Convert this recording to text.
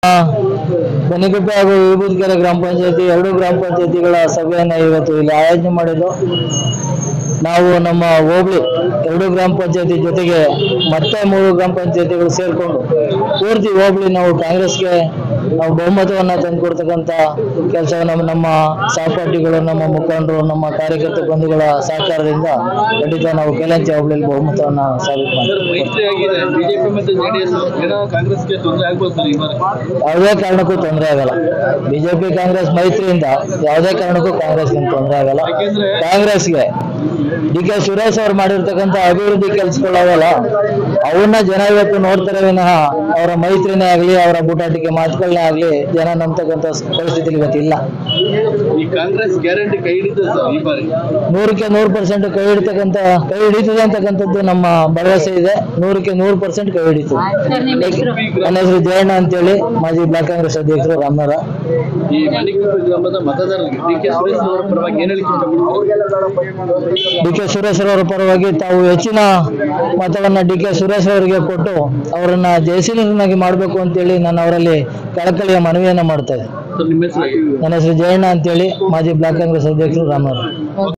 ಬನಿಗುಪ್ಪೆ ಹಾಗೂ ವಿಭೂತಿಕೆರೆ ಗ್ರಾಮ ಪಂಚಾಯತಿ ಎರಡು ಗ್ರಾಮ ಪಂಚಾಯತಿಗಳ ಸಭೆಯನ್ನು ಇವತ್ತು ಇಲ್ಲಿ ಆಯೋಜನೆ ಮಾಡಿದ್ದು ನಾವು ನಮ್ಮ ಹೋಬಳಿ ಎರಡು ಗ್ರಾಮ ಪಂಚಾಯತಿ ಜೊತೆಗೆ ಮತ್ತೆ ಮೂರು ಗ್ರಾಮ ಪಂಚಾಯತಿಗಳು ಸೇರಿಕೊಂಡು ಪೂರ್ತಿ ಹೋಬಳಿ ನಾವು ಕಾಂಗ್ರೆಸ್ಗೆ ನಾವು ಬಹುಮತವನ್ನು ತಂದುಕೊಡ್ತಕ್ಕಂಥ ಕೆಲಸವನ್ನು ನಮ್ಮ ಸಹಪಾಠಿಗಳು ನಮ್ಮ ಮುಖಂಡರು ನಮ್ಮ ಕಾರ್ಯಕರ್ತ ಬಂಧುಗಳ ಸಹಕಾರದಿಂದ ಖಂಡಿತ ನಾವು ಕೆಲಂಚಿ ಹೋಬಳಿಯಲ್ಲಿ ಬಹುಮತವನ್ನು ಸಾಬೀತು ಸರ್ ಮಾಡ್ತೀವಿ ಮೈತ್ರಿ ಆಗಿದೆ ಬಿಜೆಪಿ ಮತ್ತು ಜೆಡಿಎಸ್ ಏನೋ ಕಾಂಗ್ರೆಸ್ಗೆ ತೊಂದರೆ ಆಗ್ಬೋದು ಸರ್ ಈ ಬಾರಿ ಯಾವುದೇ ಕಾರಣಕ್ಕೂ ತೊಂದರೆ ಆಗಲ್ಲ ಬಿಜೆಪಿ ಕಾಂಗ್ರೆಸ್ ಮೈತ್ರಿಯಿಂದ ಯಾವುದೇ ಕಾರಣಕ್ಕೂ ಕಾಂಗ್ರೆಸ್ಗೆ ತೊಂದರೆ ಆಗಲ್ಲ ಯಾಕೆಂದ್ರೆ ಕಾಂಗ್ರೆಸ್ಗೆ ಡಿ ಕೆ ಸುರೇಶ್ ಅವ್ರು ಮಾಡಿರ್ತಕ್ಕಂಥ ಅಭಿವೃದ್ಧಿ ಕೆಲಸಗಳವಲ್ಲ ಅವನ್ನ ಜನ ಇವತ್ತು ನೋಡ್ತಾರೆ ವಿನಃ ಅವರ ಮೈತ್ರಿನೇ ಆಗಲಿ ಅವರ ಬೂಟಾಟಿಕೆ ಮಾತುಗಳನ್ನೇ ಆಗಲಿ ಜನ ನಂಬತಕ್ಕಂಥ ಪರಿಸ್ಥಿತಿ ಇವತ್ತು ಇಲ್ಲ ಈ ಕಾಂಗ್ರೆಸ್ ಗ್ಯಾರಂಟಿ ಕೈ ಹಿಡಿತದೆ ಸರ್ ಈ ಬಾರಿ ನೂರಕ್ಕೆ ನೂರು ಪರ್ಸೆಂಟ್ ಕೈ ಹಿಡಿತಕ್ಕಂಥ ಕೈ ಹಿಡಿತದೆ ಅಂತಕ್ಕಂಥದ್ದು ನಮ್ಮ ಭರವಸೆ ಇದೆ ನೂರಕ್ಕೆ ನೂರು ಪರ್ಸೆಂಟ್ ಕೈ ಹಿಡಿತದೆ ನನ್ನ ಹೆಸರು ಜಯಣ್ಣ ಅಂತೇಳಿ ಮಾಜಿ ಬ್ಲಾಕ್ ಕಾಂಗ್ರೆಸ್ ಅಧ್ಯಕ್ಷರು ರಾಮನಗರ ಈ ಮಣಿಕುಪ್ಪೆ ಗ್ರಾಮದ ಮತದಾರರಿಗೆ ಡಿ ಕೆ ಸುರೇಶ್ ಅವರ ಪರವಾಗಿ ಏನ್ ಹೇಳಿಕೆ ಇಷ್ಟಪಡ್ತಾರೆ ಡಿ ಕೆ ಸುರೇಶ್ ಅವರ ಪರವಾಗಿ ತಾವು ಹೆಚ್ಚಿನ ಮತವನ್ನ ಡಿ ಕೆ ಸುರೇಶ್ ಅವರಿಗೆ ಕೊಟ್ಟು ಅವರನ್ನ ಜಯಶೀಲರನ್ನಾಗಿ ಮಾಡಬೇಕು ಅಂತೇಳಿ ನಾನು ಅವರಲ್ಲಿ ಕಳಕಳಿಯ ಮನವಿಯನ್ನ ಮಾಡ್ತಾ ಇದ್ದೆ ಸರ್ ನಿಮ್ಮ ಹೆಸರು ನನ್ನ ಹೆಸರು ಜಯಣ್ಣ ಅಂತೇಳಿ ಮಾಜಿ ಬ್ಲಾಕ್ ಕಾಂಗ್ರೆಸ್ ಅಧ್ಯಕ್ಷರು ರಾಮನಗರ